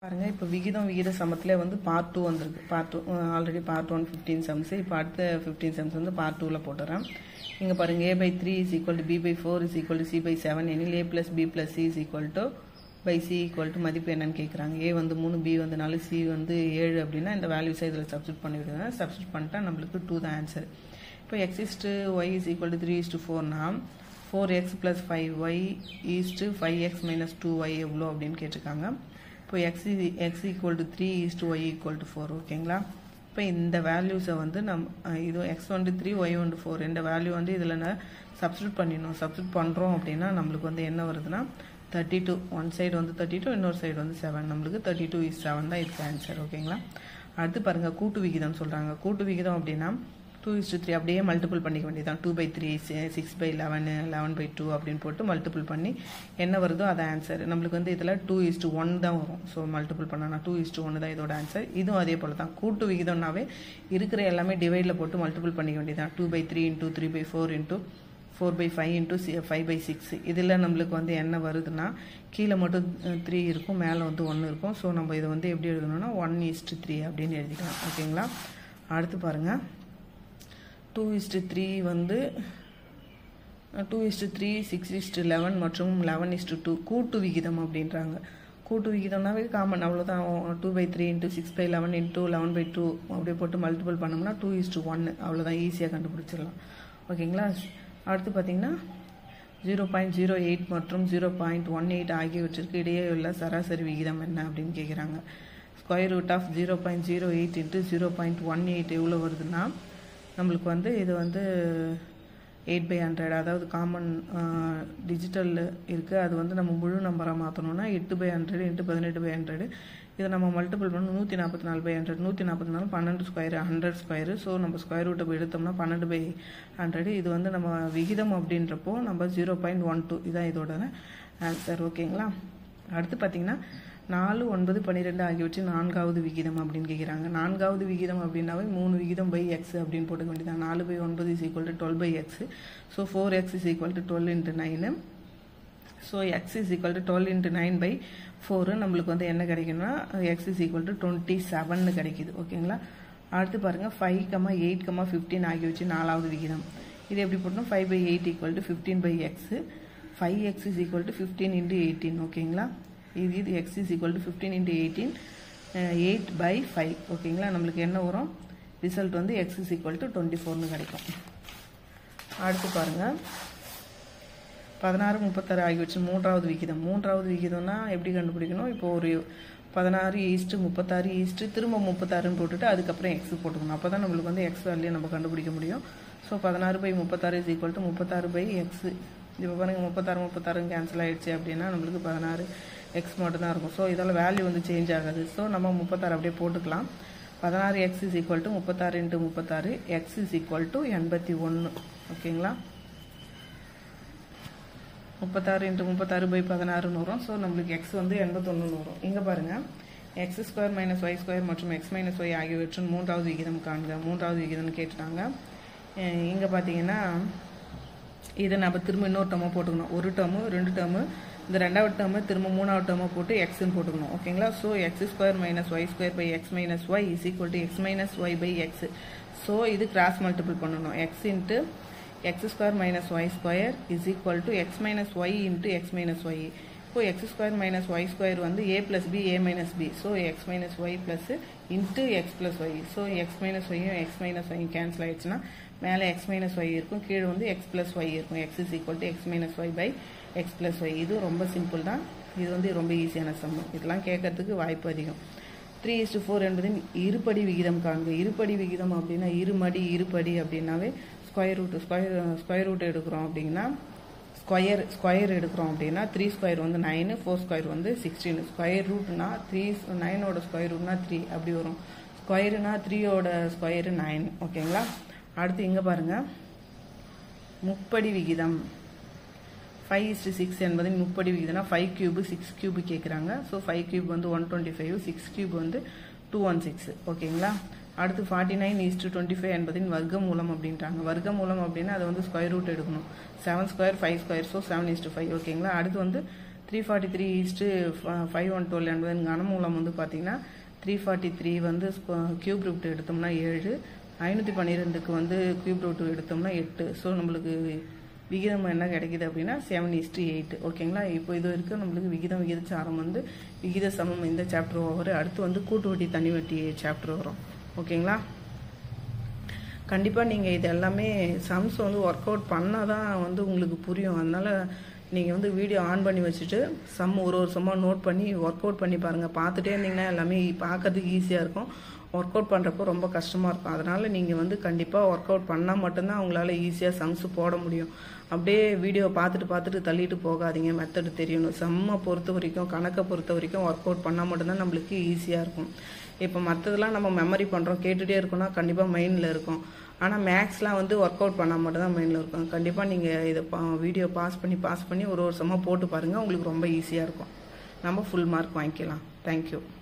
பாருங்க இப்போ விகிதம் விகித சமத்திலே வந்து பார்ட் டூ வந்திருக்கு part two already part one fifteen sums இப்போ அடுத்த ஃபிஃப்டீன் சம்ஸ் வந்து பார்ட் டூவில் போட்டுறேன் இங்கே பாருங்க A by three is equal to B by four is equal to C by seven எனில் A plus B plus C is equal to by C equal to மதிப்பு என்னன்னு கேட்குறாங்க ஏ வந்து மூணு பி வந்து நாலு சி வந்து ஏழு அப்படின்னா இந்த வேல்யூஸை இதில் சப்ஸ்டியூட் பண்ணி விடுங்க சப்ஸ்டியூட் பண்ணிட்டா நம்மளுக்கு டூ தான் ஆன்சர் இப்போ X is to Y is equal to three is to ஃபோர்னா four X plus five Y is to five X minus two Y எவ்வளோ அப்படின்னு கேட்டிருக்காங்க இப்போ X X equal to three is to Y equal to four ஓகேங்களா இப்போ இந்த வேல்யூஸை வந்து நம் இது எக்ஸ் வந்து த்ரீ ஒய் வந்து ஃபோர் இந்த வேல்யூ வந்து இதில் நான் சப்ஸ்டியூட் பண்ணிடணும் சப்ஸ்டியூட் பண்ணுறோம் அப்படின்னா நம்மளுக்கு வந்து என்ன வருதுன்னா தேர்ட்டி டூ ஒன் சைடு வந்து தேர்ட்டி டூ இன்னொரு சைடு வந்து செவன் நம்மளுக்கு தேர்ட்டி டூ இஸ் செவன் தான் இதுக்கு ஆன்சர் ஓகேங்களா அடுத்து பாருங்கள் கூட்டு விகிதம் சொல்கிறாங்க கூட்டு விகிதம் அப்படின்னா டூ இஸ் த்ரீ அப்படியே மல்டிபிள் பண்ணிக்க வேண்டியதான் two by three six by eleven eleven by two அப்படின்னு போட்டு மல்டிபிள் பண்ணி என்ன வருதோ அது ஆன்சர் நம்மளுக்கு வந்து இதில் டூ இஸ் டு ஒன் தான் வரும் ஸோ மல்டிபிள் பண்ணனா டூ இஸ் டு ஒன்று தான் இதோட ஆன்சர் இதுவும் அதே போல் தான் கூட்டு விகிதம்னாவே இருக்கிற எல்லாமே டிவைடில் போட்டு மல்டிபிள் பண்ணிக்க வேண்டியதான் two by three into three by four into four by five into C five by six இதில் நம்மளுக்கு வந்து என்ன வருதுன்னா கீழே மட்டும் த்ரீ இருக்கும் மேலே வந்து ஒன்று இருக்கும் ஸோ நம்ம இதை வந்து எப்படி எழுதணும்னா ஒன் ஈஸ்ட்டு த்ரீ அப்படின்னு எழுதிக்கலாம் ஓகேங்களா அடுத்து பாருங்கள் டூ இஸ்ட்டு த்ரீ வந்து two is to three six is to eleven மற்றும் லெவன் இஸ்ட்டு டூ கூட்டு விகிதம் அப்படின்றாங்க கூட்டு விகிதம்னாவே காமன் அவ்வளோதான் two by three into six by eleven into eleven by two அப்படியே போட்டு மல்டிபிள் பண்ணோம்னா டூ இஸ்ட்டு ஒன்று அவ்வளோதான் ஈஸியாக கண்டுபிடிச்சிடலாம் ஓகேங்களா அடுத்து பார்த்தீங்கன்னா ஜீரோ பாயிண்ட் ஜீரோ எயிட் மற்றும் ஜீரோ பாயிண்ட் ஒன் எயிட் ஆகியவற்றிற்கு இடையே உள்ள சராசரி விகிதம் என்ன அப்படின்னு கேட்குறாங்க square root of zero point zero eight into zero point one eight எவ்வளோ வருதுன்னா நம்மளுக்கு வந்து இது வந்து எயிட் பை ஹண்ட்ரட் அதாவது காமன் டிஜிட்டல் இருக்குது அது வந்து நம்ம முழு நம்பராக மாற்றணும்னா எட்டு பை ஹண்ட்ரட் இன்ட்டு பதினெட்டு பை ஹண்ட்ரடு இதை நம்ம மல்டிபிள் பண்ணணும் நூற்றி நாற்பத்தி நாலு பை ஹண்ட்ரட் நூற்றி நாற்பத்தி நாலு பன்னெண்டு ஸ்கொயர் ஹண்ட்ரட் ஸ்கொயரு ஸோ நம்ம ஸ்கொயர் ரூட்டை எடுத்தோம்னா பன்னெண்டு பை ஹண்ட்ரடு இது வந்து நம்ம விகிதம் அப்படின்றப்போ நம்ம ஜீரோ பாயிண்ட் ஒன் டூ இதான் இதோட ஆன்சர் ஓகேங்களா அடுத்து பார்த்தீங்கன்னா நாலு ஒன்பது பன்னிரெண்டு ஆகியவற்றின் நான்காவது விகிதம் அப்படின்னு கேட்குறாங்க நான்காவது விகிதம் அப்படின்னாவே மூணு விகிதம் பை எக்ஸ் அப்படின்னு போட்டுக்க வேண்டியதான் நாலு பை ஒன்பது is equal to twelve by x so four x is equal to twelve into nine so x is equal to twelve into nine by four நம்மளுக்கு வந்து என்ன கிடைக்கும்னா x is equal to twenty seven கிடைக்குது ஓகேங்களா அடுத்து பாருங்கள் five comma eight comma fifteen ஆகியவச்சு நாலாவது விகிதம் இது எப்படி போட்டோம் five by eight equal to fifteen by x five x is equal to fifteen into eighteen ஓகேங்களா இது இது x is equal to fifteen into eighteen eight by five ஓகேங்களா நம்மளுக்கு என்ன வரும் ரிசல்ட் வந்து x is equal to twenty ஃபோர்னு கிடைக்கும் அடுத்து பாருங்கள் பதினாறு முப்பத்தாறு ஆகியவற்று மூன்றாவது விகிதம் மூன்றாவது விகிதம்னா எப்படி கண்டுபிடிக்கணும் இப்போ ஒரு பதினாறு ஈஸ்ட்டு முப்பத்தாறு ஈஸ்ட்டு திரும்ப முப்பத்தாறுன்னு போட்டுட்டு அதுக்கப்புறம் எக்ஸ் போட்டுக்கணும் அப்போ தான் நம்மளுக்கு வந்து எக்ஸ் வேல்யூ நம்ம கண்டுபிடிக்க முடியும் ஸோ பதினாறு பை முப்பத்தாறு இஸ் ஈக்குவல் டு முப்பத்தாறு பை எக்ஸு இப்போ பாருங்கள் முப்பத்தாறு முப்பத்தாறு கேன்சல் ஆகிடுச்சு அப்படின்னா நம்மளுக்கு பதினாறு எக்ஸ் மட்டும் தான் இருக்கும் ஸோ இதில் வேல்யூ வந்து சேஞ்ச் ஆகாது ஸோ நம்ம முப்பத்தாறு அப்படியே போட்டுக்கலாம் பதினாறு எக்ஸ் இஸ் ஈக்குவல் டு முப்பத்தாறு இன்ட்டு முப்பத்தாறு எக்ஸ் இஸ் ஈக்குவல் டு எண்பத்தி ஒன்று ஓகேங்களா முப்பத்தாறு இன்ட்டு முப்பத்தாறு பை பதினாறுன்னு வரும் ஸோ நம்மளுக்கு எக்ஸ் வந்து எண்பத்தொன்னுன்னு வரும் இங்கே பாருங்கள் x square minus y square மற்றும் எக்ஸ் மைனஸ் ஒய் ஆகியவற்றின் மூன்றாவது விகிதம் காண்க மூன்றாவது விகிதம்னு கேட்டுட்டாங்க இங்கே பார்த்தீங்கன்னா இதை நம்ம திரும்ப இன்னொரு டேர்மாக போட்டுக்கணும் ஒரு டேர்மு ரெண்டு டேர்மு இந்த ரெண்டாவது டேர்மு திரும்ப மூணாவது டேர்மை போட்டு எக்ஸ்ன்னு போட்டுக்கணும் ஓகேங்களா so x square minus y square by x minus y is equal to x minus y by x so இது கிராஸ் மல்டிபிள் பண்ணணும் x into x square minus y square is equal to x minus y into x minus y இப்போ x square minus y square வந்து A plus B A minus B so x minus y plus into x plus y so x minus ஒய்யும் X minus ஒய்யும் cancel ஆயிடுச்சுன்னா மேலே x minus y இருக்கும் கீழே வந்து x plus y இருக்கும் x is equal to x minus y by x plus y இது ரொம்ப simple தான் இது வந்து ரொம்ப ஈஸியான சம்மம் இதெல்லாம் கேட்கறதுக்கு வாய்ப்பு அதிகம் த்ரீ இஸ்டு ஃபோர் என்பதின் இருபடி விகிதம் காண்க இருபடி விகிதம் அப்படின்னா இருமடி இருபடி அப்படின்னாவே square root square square root எடுக்கிறோம் அப்படின்னா ஸ்கொயர் ஸ்கொயர் எடுக்கிறோம் அப்படின்னா த்ரீ ஸ்கொயர் வந்து நைனு ஃபோர் ஸ்கொயர் வந்து சிக்ஸ்டீன் ஸ்கொயர் ரூட்னா த்ரீ நைனோட ஸ்கொயர் ரூட்னா த்ரீ அப்படி வரும் ஸ்கொயருனா த்ரீயோட ஸ்கொயரு நைன் ஓகேங்களா அடுத்து இங்கே பாருங்கள் முப்படி விகிதம் ஃபைவ் இஸ்டு சிக்ஸ் என்பது முப்படி விகிதம்னா ஃபைவ் கியூபு சிக்ஸ் கியூபு கேட்குறாங்க ஸோ ஃபைவ் கியூப் வந்து one twenty five six cube வந்து டூ ஒன் சிக்ஸ் ஓகேங்களா அடுத்து forty nine is to twenty five என்பதின் வர்க்க மூலம் அப்படின்ட்டாங்க வர்க்க மூலம் அப்படின்னா அதை வந்து ஸ்கொயர் ரூட் எடுக்கணும் seven square five square so seven is to five ஓகேங்களா அடுத்து வந்து three forty three is to five one twelve என்பதன் கனமூலம் வந்து பார்த்தீங்கன்னா த்ரீ ஃபார்ட்டி த்ரீ வந்து கியூப் ரூட் எடுத்தோம்னா ஏழு ஐநூற்றி பன்னிரெண்டுக்கு வந்து கியூப் ரூட் எடுத்தோம்னா எட்டு ஸோ நம்மளுக்கு விகிதம் என்ன கிடைக்குது அப்படின்னா செவன் இஸ்ட்டு எயிட் ஓகேங்களா இப்போ இது வரைக்கும் நம்மளுக்கு விகிதம் விகிதச்சாரம் வந்து விகித சமம் இந்த சாப்டர் வரும் அடுத்து வந்து கூட்டு வட்டி தனி வட்டி சாப்டர் வரும் ஓகேங்களா கண்டிப்பாக நீங்கள் இது எல்லாமே சம்ஸ் வந்து ஒர்க் அவுட் பண்ணால் தான் வந்து உங்களுக்கு புரியும் அதனால் நீங்கள் வந்து வீடியோ ஆன் பண்ணி வச்சுட்டு சம் ஒரு ஒரு சம்மாக நோட் பண்ணி ஒர்க் அவுட் பண்ணி பாருங்கள் பார்த்துட்டே இருந்தீங்கன்னா எல்லாமே பார்க்கறதுக்கு ஈஸியாக இருக்கும் ஒர்க் அவுட் பண்ணுறப்போ ரொம்ப கஷ்டமாக இருக்கும் அதனால் நீங்கள் வந்து கண்டிப்பாக ஒர்க் அவுட் பண்ணால் மட்டும்தான் உங்களால் ஈஸியாக சம்ஸ் போட முடியும் அப்படியே வீடியோ பார்த்துட்டு பார்த்துட்டு தள்ளிட்டு போகாதீங்க மெத்தடு தெரியணும் செம்மை பொறுத்த வரைக்கும் கணக்கை பொறுத்த வரைக்கும் ஒர்க் அவுட் பண்ணால் மட்டும்தான் நம்மளுக்கு ஈஸியாக இருக்கும் இப்போ மற்றதெல்லாம் நம்ம மெமரி பண்ணுறோம் கேட்டுகிட்டே இருக்கோம்னா கண்டிப்பாக மைண்டில் இருக்கும் ஆனால் மேக்ஸ்லாம் வந்து ஒர்க் அவுட் பண்ணால் மட்டும்தான் மைண்டில் இருக்கும் கண்டிப்பாக நீங்கள் இதை பா வீடியோ பாஸ் பண்ணி பாஸ் பண்ணி ஒரு வருஷமாக போட்டு பாருங்கள் உங்களுக்கு ரொம்ப ஈஸியாக இருக்கும் நம்ம ஃபுல் மார்க் வாங்கிக்கலாம் தேங்க்யூ